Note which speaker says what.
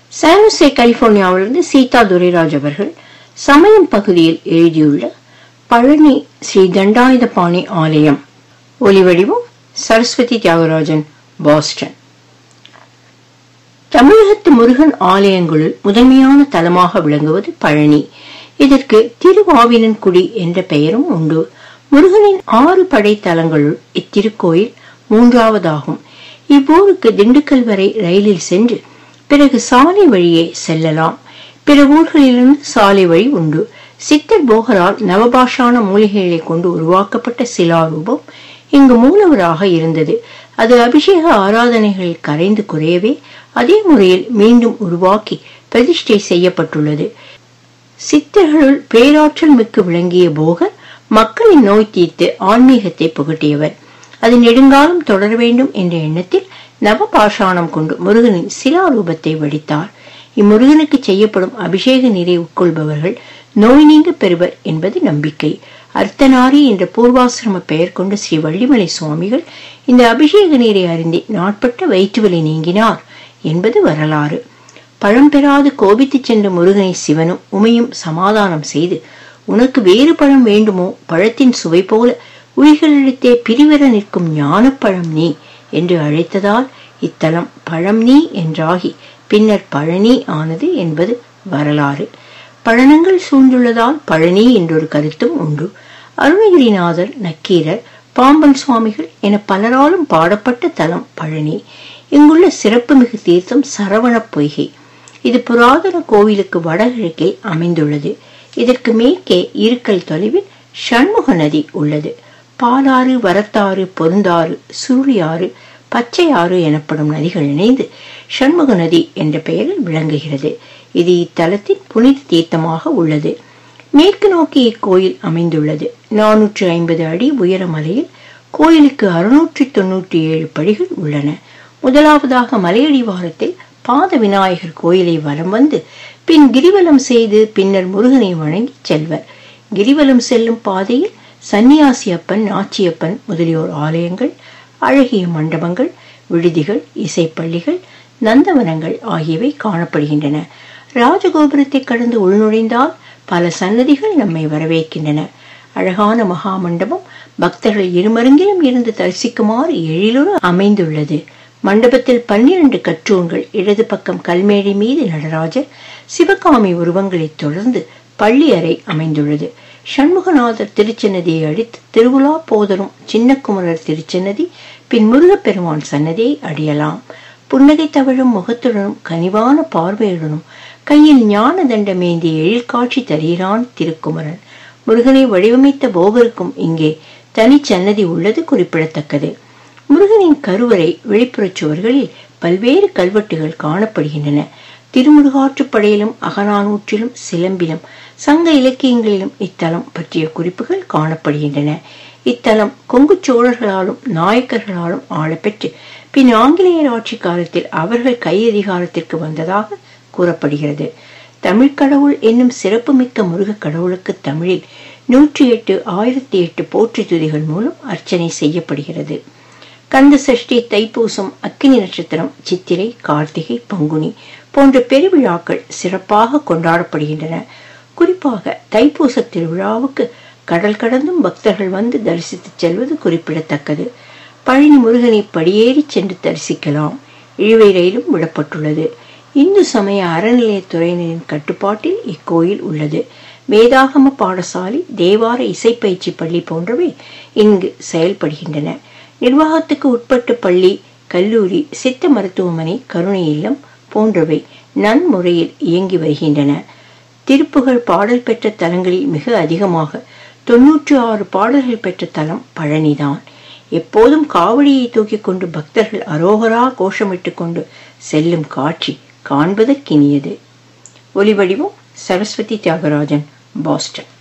Speaker 1: San Jose கலிபோர்னியாவிலிருந்து Sita Durairaj அவர்கள் சமயம் பகுதியில் எழுதியுள்ள பழனி ஸ்ரீ தண்டாயுதபாணி ஆலயம் ஒலிவடிவம் சரஸ்வதி தியாகராஜன் பாஸ்டன் தமிழகத்து முருகன் ஆலயங்களுள் முதன்மையான தலமாக விளங்குவது பழனி இதற்கு திருவாவினன்குடி என்ற பெயரும் உண்டு முருகனின் ஆறு படை தலங்களுள் இத்திருக்கோயில் மூன்றாவதாகும் இவ்வூருக்கு திண்டுக்கல் வரை ரயிலில் சென்று பிறகு சாலை வழியே செல்லலாம் பிற ஊர்களிலிருந்து சாலை வழி உண்டு சித்தர் போகரால் நவபாஷான மூலிகைகளை கொண்டு உருவாக்கப்பட்ட சிலாரூபம் இங்கு மூலவராக இருந்தது அது அபிஷேக ஆராதனைகளில் கரைந்து குறையவே அதே முறையில் மீண்டும் உருவாக்கி பிரதிஷ்டை செய்யப்பட்டுள்ளது சித்தர்களுள் பேராற்றல் மிக்க விளங்கிய போகர் மக்களின் நோய் தீர்த்து ஆன்மீகத்தை புகட்டியவர் அது நெடுங்காலம் தொடர வேண்டும் என்ற எண்ணத்தில் நவபாஷாணம் கொண்டு முருகனின் சிலாரூபத்தை வடித்தார் இம்முருகனுக்கு செய்யப்படும் அபிஷேக நீரை உட்கொள்பவர்கள் நோய் நீங்க பெறுவர் என்பது நம்பிக்கை அர்த்தநாரி என்ற பூர்வாசிரம பெயர் கொண்ட ஸ்ரீ வள்ளிமலை சுவாமிகள் இந்த அபிஷேக நீரை அறிந்து நாட்பட்ட வயிற்றுவலி நீங்கினார் என்பது வரலாறு பழம் பெறாது கோபித்துச் சென்ற முருகனை சிவனும் உமையும் சமாதானம் செய்து உனக்கு வேறு பழம் வேண்டுமோ பழத்தின் சுவை போல உயிர்களிடத்தே பிரிவர நிற்கும் ஞானப்பழம் நீ என்று அழைத்ததால் இத்தலம் பழம் நீ என்றாகி பின்னர் பழனி ஆனது என்பது வரலாறு பழனங்கள் சூழ்ந்துள்ளதால் பழனி என்றொரு கருத்தும் உண்டு அருணகிரிநாதர் நக்கீரர் பாம்பன் சுவாமிகள் என பலராலும் பாடப்பட்ட தலம் பழனி இங்குள்ள சிறப்புமிகு தீர்த்தம் சரவண பொய்கை இது புராதன கோவிலுக்கு வடகிழக்கே அமைந்துள்ளது இதற்கு மேற்கே இருக்கல் தொலைவில் சண்முக நதி உள்ளது பாலாறு வரத்தாறு பொருந்தாறு சுருளியாறு பச்சையாறு எனப்படும் நதிகள் இணைந்து சண்முக நதி என்ற பெயரில் விளங்குகிறது இது இத்தலத்தின் புனித தீர்த்தமாக உள்ளது மேற்கு நோக்கி இக்கோயில் அமைந்துள்ளது நானூற்று ஐம்பது அடி உயர மலையில் கோயிலுக்கு அறுநூற்றி தொன்னூற்றி ஏழு படிகள் உள்ளன முதலாவதாக மலையடிவாரத்தில் பாத விநாயகர் கோயிலை வலம் வந்து பின் கிரிவலம் செய்து பின்னர் முருகனை வணங்கி செல்வர் கிரிவலம் செல்லும் பாதையில் சன்னியாசி அப்பன் நாச்சியப்பன் முதலியோர் ஆலயங்கள் அழகிய மண்டபங்கள் விடுதிகள் இசைப்பள்ளிகள் நந்தவனங்கள் ஆகியவை காணப்படுகின்றன ராஜகோபுரத்தை கடந்து உள்நுழைந்தால் பல சன்னதிகள் நம்மை வரவேற்கின்றன அழகான மகா மண்டபம் பக்தர்கள் இருமருங்கிலும் இருந்து தரிசிக்குமாறு எழிலுற அமைந்துள்ளது மண்டபத்தில் பன்னிரண்டு கற்றூன்கள் இடது பக்கம் கல்மேடை மீது நடராஜர் சிவகாமி உருவங்களைத் தொடர்ந்து பள்ளி அறை அமைந்துள்ளது சண்முகநாதர் திருச்சன்னதியை அடித்து திருவிழா போதரும் சின்னக்குமரர் திருச்சன்னதி பின் முருகப்பெருமான் சன்னதியை அடையலாம் புன்னகை தவழும் முகத்துடனும் கனிவான பார்வையுடனும் கையில் ஞான தண்டமேந்தி எழில் காட்சி தருகிறான் திருக்குமரன் முருகனை வடிவமைத்த போகருக்கும் இங்கே தனிச்சன்னதி உள்ளது குறிப்பிடத்தக்கது முருகனின் கருவறை வெளிப்புறச் சுவர்களில் பல்வேறு கல்வெட்டுகள் காணப்படுகின்றன திருமுருகாற்றுப்படையிலும் அகநானூற்றிலும் சிலம்பிலும் சங்க இலக்கியங்களிலும் இத்தலம் பற்றிய குறிப்புகள் காணப்படுகின்றன இத்தலம் கொங்கு சோழர்களாலும் நாயக்கர்களாலும் ஆளப்பெற்று பின் ஆங்கிலேயர் ஆட்சி காலத்தில் அவர்கள் கையதிகாரத்திற்கு வந்ததாக கூறப்படுகிறது தமிழ் கடவுள் என்னும் சிறப்புமிக்க முருக கடவுளுக்கு தமிழில் நூற்றி எட்டு ஆயிரத்தி எட்டு போற்றி துதிகள் மூலம் அர்ச்சனை செய்யப்படுகிறது கந்த சஷ்டி தைப்பூசம் அக்கினி நட்சத்திரம் சித்திரை கார்த்திகை பங்குனி போன்ற பெருவிழாக்கள் சிறப்பாக கொண்டாடப்படுகின்றன குறிப்பாக தைப்பூச திருவிழாவுக்கு கடல் கடந்தும் பக்தர்கள் வந்து தரிசித்து செல்வது குறிப்பிடத்தக்கது பழனி முருகனை படியேறி சென்று தரிசிக்கலாம் இழுவை ரயிலும் விடப்பட்டுள்ளது இந்து சமய அறநிலையத்துறையினரின் கட்டுப்பாட்டில் இக்கோயில் உள்ளது வேதாகம பாடசாலை தேவார இசைப்பயிற்சி பள்ளி போன்றவை இங்கு செயல்படுகின்றன நிர்வாகத்துக்கு உட்பட்ட பள்ளி கல்லூரி சித்த மருத்துவமனை கருணை இல்லம் போன்றவை நன்முறையில் இயங்கி வருகின்றன திருப்புகழ் பாடல் பெற்ற தலங்களில் மிக அதிகமாக தொன்னூற்றி ஆறு பாடல்கள் பெற்ற தலம் பழனிதான் எப்போதும் காவடியை தூக்கிக் கொண்டு பக்தர்கள் அரோகரா கோஷமிட்டுக் கொண்டு செல்லும் காட்சி காண்பதற்கினியது ஒலிவடிவம் சரஸ்வதி தியாகராஜன் பாஸ்டன்